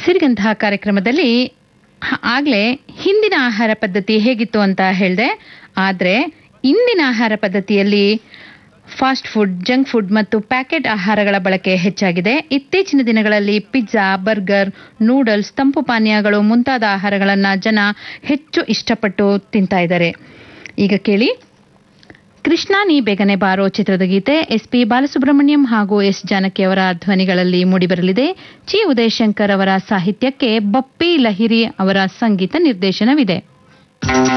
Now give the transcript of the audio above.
ಸಿರಿಗಂಧ ಕಾರ್ಯಕ್ರಮದಲ್ಲಿ ಆಗಲೇ ಹಿಂದಿನ ಆಹಾರ ಪದ್ಧತಿ ಹೇಗಿತ್ತು ಅಂತ ಹೇಳಿದೆ ಆದರೆ ಇಂದಿನ ಆಹಾರ ಪದ್ಧತಿಯಲ್ಲಿ ಫಾಸ್ಟ್ ಫುಡ್ ಜಂಕ್ ಫುಡ್ ಮತ್ತು ಪ್ಯಾಕೆಟ್ ಆಹಾರಗಳ ಬಳಕೆ ಹೆಚ್ಚಾಗಿದೆ ಇತ್ತೀಚಿನ ದಿನಗಳಲ್ಲಿ ಪಿಜ್ಜಾ ಬರ್ಗರ್ ನೂಡಲ್ಸ್ ತಂಪು ಪಾನೀಯಗಳು ಮುಂತಾದ ಆಹಾರಗಳನ್ನು ಜನ ಹೆಚ್ಚು ಇಷ್ಟಪಟ್ಟು ತಿಂತಾ ಇದ್ದಾರೆ ಈಗ ಕೇಳಿ ಕೃಷ್ಣ ನೀ ಬೇಗನೆ ಬಾರೋ ಚಿತ್ರದ ಗೀತೆ ಎಸ್ ಪಿ ಬಾಲಸುಬ್ರಹ್ಮಣ್ಯಂ ಹಾಗೂ ಎಸ್ ಜಾನಕಿ ಅವರ ಧ್ವನಿಗಳಲ್ಲಿ ಮೂಡಿಬರಲಿದೆ ಚಿ ಉದಯಶಂಕರ್ ಅವರ ಸಾಹಿತ್ಯಕ್ಕೆ ಬಪ್ಪಿ ಲಹಿರಿ ಅವರ ಸಂಗೀತ ನಿರ್ದೇಶನವಿದೆ